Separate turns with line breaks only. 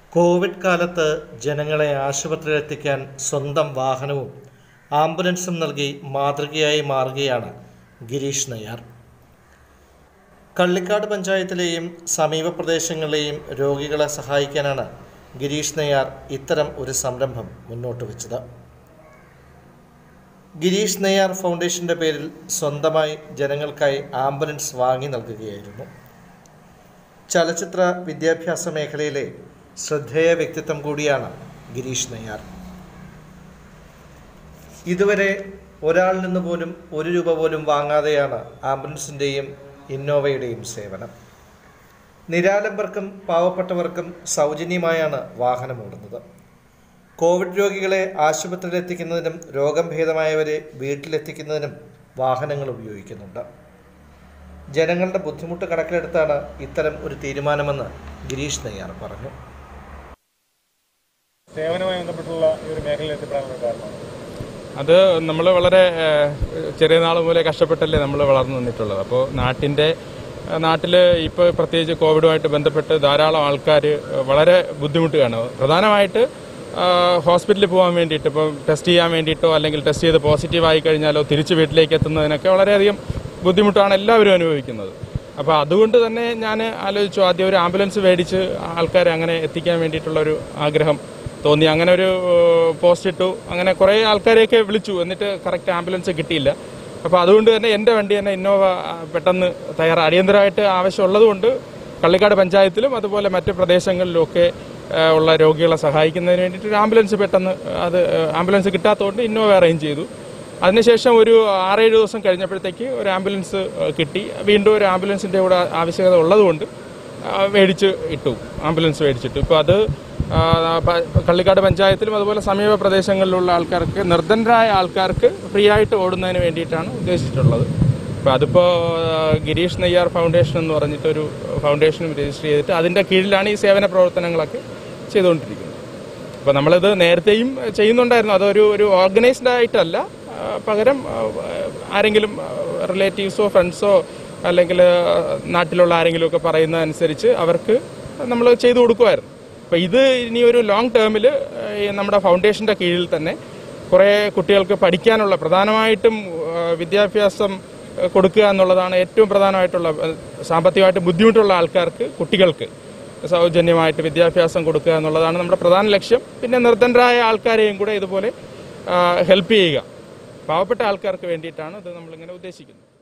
Covid കാലത്ത് ജനങ്ങളെ ആശുപത്രിയിലെത്തിക്കാൻ സ്വന്തം വാഹനവും ആംബുലൻസും നൽകി മാതൃകയായി മാറുകയാണ് ഗിരീഷ് നയ്യാർ കള്ളിക്കാട് പഞ്ചായത്തിലെയും സമീപ പ്രദേശങ്ങളിലെയും രോഗികളെ സഹായിക്കാനാണ് ഗിരീഷ് നയ്യാർ ഇത്തരം ഒരു സംരംഭം മുന്നോട്ട് വെച്ചത് ഗിരീഷ് നയ്യാർ ഫൗണ്ടേഷൻ്റെ പേരിൽ സ്വന്തമായി ജനങ്ങൾക്കായി ആംബുലൻസ് വാങ്ങി നൽകുകയായിരുന്നു ചലച്ചിത്ര വിദ്യാഭ്യാസ മേഖലയിലെ ശ്രദ്ധേയ വ്യക്തിത്വം കൂടിയാണ് ഗിരീഷ് നയ്യാർ ഇതുവരെ ഒരാളിൽ നിന്ന് പോലും ഒരു രൂപ പോലും വാങ്ങാതെയാണ് ആംബുലൻസിൻ്റെയും ഇന്നോവയുടെയും സേവനം നിരാലംബർക്കും പാവപ്പെട്ടവർക്കും സൗജന്യമായാണ് വാഹനമോടുന്നത് കോവിഡ് രോഗികളെ ആശുപത്രിയിലെത്തിക്കുന്നതിനും രോഗം ഭേദമായവരെ വീട്ടിലെത്തിക്കുന്നതിനും വാഹനങ്ങൾ ഉപയോഗിക്കുന്നുണ്ട് ജനങ്ങളുടെ ബുദ്ധിമുട്ട് കണക്കിലെടുത്താണ് ഇത്തരം ഒരു തീരുമാനമെന്ന് ഗിരീഷ് നയ്യാർ പറഞ്ഞു
സേവനവുമായി ബന്ധപ്പെട്ടുള്ള ഈ ഒരു മേഖലയിൽ എത്തിപ്പെടാനുള്ള കാരണം
അത് നമ്മൾ വളരെ ഏഹ്, ചെറിയ നാൾ മുതലേ കഷ്ടപ്പെട്ടല്ലേ നമ്മൾ വളർന്നു നിന്നിട്ടുള്ളത് അപ്പോൾ നാട്ടിൻ്റെ നാട്ടിൽ ഇപ്പോൾ പ്രത്യേകിച്ച് കോവിഡുമായിട്ട് ബന്ധപ്പെട്ട് ധാരാളം ആൾക്കാർ വളരെ ബുദ്ധിമുട്ടുകയാണ് പ്രധാനമായിട്ട് ഹോസ്പിറ്റലിൽ പോകാൻ വേണ്ടിയിട്ട് ഇപ്പം ടെസ്റ്റ് ചെയ്യാൻ വേണ്ടിയിട്ടോ അല്ലെങ്കിൽ ടെസ്റ്റ് ചെയ്ത് പോസിറ്റീവ് ആയി കഴിഞ്ഞാലോ തിരിച്ച് വീട്ടിലേക്ക് എത്തുന്നതിനൊക്കെ വളരെയധികം ബുദ്ധിമുട്ടാണ് എല്ലാവരും അനുഭവിക്കുന്നത് അപ്പോൾ അതുകൊണ്ട് തന്നെ ഞാൻ ആലോചിച്ചു ആദ്യം ഒരു ആംബുലൻസ് മേടിച്ച് ആൾക്കാരെ അങ്ങനെ എത്തിക്കാൻ വേണ്ടിയിട്ടുള്ള ഒരു ആഗ്രഹം തോന്നി അങ്ങനെ ഒരു പോസ്റ്റ് ഇട്ടു അങ്ങനെ കുറേ ആൾക്കാരെയൊക്കെ വിളിച്ചു എന്നിട്ട് കറക്റ്റ് ആംബുലൻസ് കിട്ടിയില്ല അപ്പോൾ അതുകൊണ്ട് തന്നെ എൻ്റെ വണ്ടി തന്നെ ഇന്നോവ ആ, പെട്ടെന്ന് തയ്യാറ അടിയന്തരമായിട്ട് ആവശ്യമുള്ളതുകൊണ്ട് കള്ളിക്കാട് പഞ്ചായത്തിലും അതുപോലെ മറ്റ് പ്രദേശങ്ങളിലുമൊക്കെ ആ, ഉള്ള രോഗികളെ സഹായിക്കുന്നതിന് വേണ്ടിയിട്ട് ഒരു ആംബുലൻസ് പെട്ടെന്ന് അത് ആ, ആംബുലൻസ് കിട്ടാത്തതുകൊണ്ട് ഇന്നോവ അറേഞ്ച് ചെയ്തു അതിനുശേഷം ഒരു ആറേഴ് ദിവസം കഴിഞ്ഞപ്പോഴത്തേക്ക് ഒരു ആംബുലൻസ് ആ, കിട്ടി വീണ്ടും ഒരു ആംബുലൻസിൻ്റെ കൂടെ ആവശ്യകത ഉള്ളതുകൊണ്ട് ആ, മേടിച്ച് ഇട്ടു ആംബുലൻസ് മേടിച്ചിട്ടു ഇപ്പോൾ അത് ആ, പ- കള്ളിക്കാട് പഞ്ചായത്തിലും അതുപോലെ സമീപ പ്രദേശങ്ങളിലുള്ള ആൾക്കാർക്ക് നിർദ്ധനരായ ആൾക്കാർക്ക് ഫ്രീ ആയിട്ട് ഓടുന്നതിന് വേണ്ടിയിട്ടാണ് ഉദ്ദേശിച്ചിട്ടുള്ളത് അപ്പോൾ അതിപ്പോൾ ഗിരീഷ് നെയ്യാർ ഫൗണ്ടേഷൻ എന്ന് പറഞ്ഞിട്ടൊരു ഫൗണ്ടേഷനും രജിസ്റ്റർ ചെയ്തിട്ട് അതിൻ്റെ കീഴിലാണ് ഈ സേവന പ്രവർത്തനങ്ങളൊക്കെ ചെയ്തുകൊണ്ടിരിക്കുന്നത് അപ്പോൾ നമ്മളിത് നേരത്തെയും ചെയ്യുന്നുണ്ടായിരുന്നു അതൊരു ഒരു ഓർഗനൈസ്ഡ് ആയിട്ടല്ല ആ, പകരം ആ, ആരെങ്കിലും റിലേറ്റീവ്സോ ഫ്രണ്ട്സോ അല്ലെങ്കിൽ ആ, നാട്ടിലുള്ള ആരെങ്കിലും ഒക്കെ പറയുന്നതനുസരിച്ച് അവർക്ക് നമ്മൾ ചെയ്തു കൊടുക്കുമായിരുന്നു അപ്പോൾ ഇത് ഇനി ഒരു ലോങ് ടേമിൽ നമ്മുടെ ഫൗണ്ടേഷൻ്റെ കീഴിൽ തന്നെ കുറേ കുട്ടികൾക്ക് പഠിക്കാനുള്ള പ്രധാനമായിട്ടും ആ, വിദ്യാഭ്യാസം ആ, കൊടുക്കുക എന്നുള്ളതാണ് ഏറ്റവും പ്രധാനമായിട്ടുള്ള ആ, സാമ്പത്തികമായിട്ട് ബുദ്ധിമുട്ടുള്ള ആൾക്കാർക്ക് കുട്ടികൾക്ക് സൗജന്യമായിട്ട് വിദ്യാഭ്യാസം കൊടുക്കുക എന്നുള്ളതാണ് നമ്മുടെ പ്രധാന ലക്ഷ്യം പിന്നെ നിർദ്ധനരായ ആൾക്കാരെയും കൂടെ ഇതുപോലെ ഹെൽപ്പ് ചെയ്യുക പാവപ്പെട്ട ആൾക്കാർക്ക് വേണ്ടിയിട്ടാണ് ഇത് നമ്മളിങ്ങനെ ഉദ്ദേശിക്കുന്നത്